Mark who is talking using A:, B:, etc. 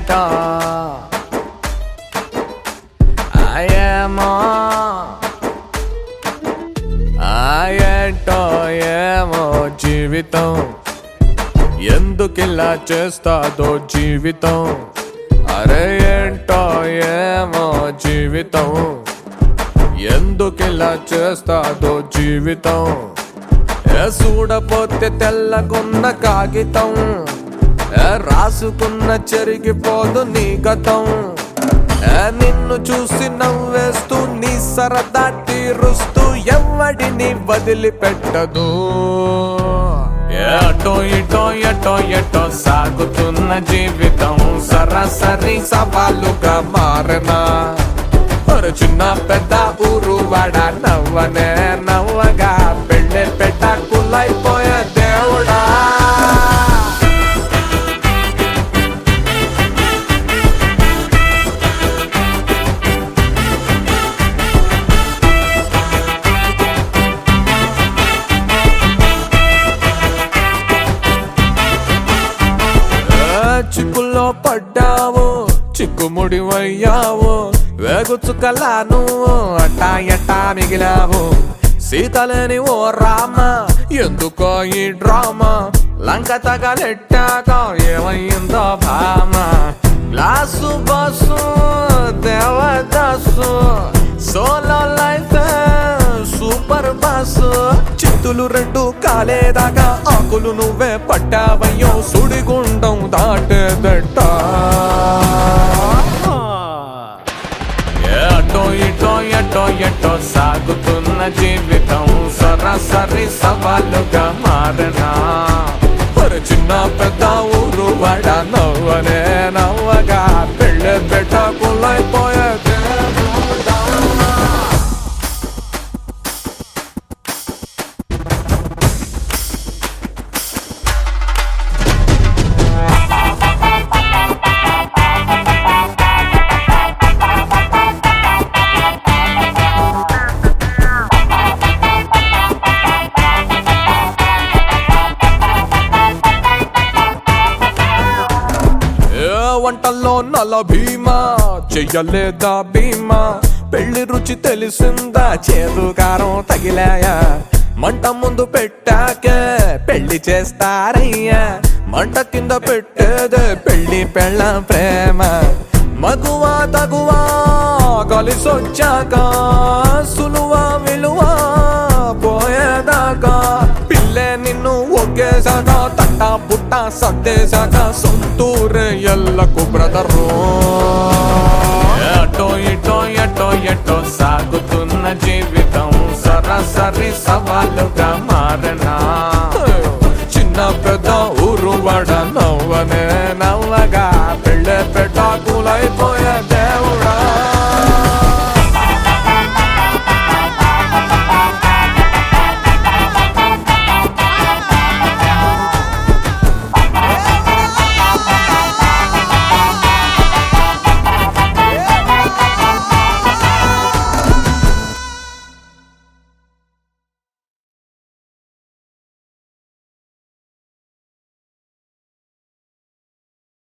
A: ఏంటో ఆ ఏమో ఆ ఏంటో ఏమో జీవితం ఎందుకిలా చేస్తాదో జీవితం అరే ఏంటో ఏమో జీవితం ఎందుకిలా చేస్తాదో జీవితం ఏ చూడపోతే తెల్లకున్న కాగితం ఏ రాసుకున్న చెరిగిపోదు నీ గతం ఏ నిన్ను చూసి నవ్వేస్తూ నీ సరదా తీరుస్తూ ఎవడిని వదిలిపెట్టదు ఎటో ఇటో ఎటో ఎటో సాగుతున్న జీవితం సరాసరి సవాలుగా మారనా ఒక చిన్న పెద్ద ఊరు వాడ నవ్వనే నవ్వగా పెళ్ళే పెట్ట కులైపోయే దేవుడా ఏ చిక్కుల్లో పడ్డావు చిక్కుముడి వయ్యావు వేగుచుకలా నువ్వు అట్టా ఎట్టా మిగిలావు సీతలేని ఓ రామ ఎందుకో ఈ డ్రామా లంక తగలెట్టాక ఏమైందో భామ glass bus Devadas solo life super boss చిత్తులు రెండు కాలేదాకా ఆకులు నువ్వే పట్టావయ్యో సుడిగుండం దాటేదట ఎటో ఇటో ఎటో ఎటో సాగుతున్న జీవితం సరాసరి సవాలుగా మారనా ఒక చిన్న పెద్ద ఊరు వాడ నవ్వనే నవ్వగా పెళ్ళే పెట్ట కులైపోయే దేవుడా. ఏ వంటల్లో నల భీమా చెయ్యలేదా భీమా పెళ్లి రుచి తెలిసిందా చేదు కారం తగిలాయా మంట ముందు పెట్టాకే పెళ్లి చేస్తారయ్యా మంట కింద పెట్టేదే పెళ్లి పెళ్ళ ప్రేమ మగువా తగువా కలిసొచ్చాక సులువా విలువా పోయేదాకా పిల్లే నిన్ను ఒకేసాక తట్ట పుట్ట సర్దేశాక సొంతూరే ఎల్లకు బ్రదరు ఎటో ఇటో ఎటో ఎటో సాగుతున్న జీవితం సరాసరి సవాలుగా మారనా చిన్న పెద్ద ఊరు వాడ నవ్వనే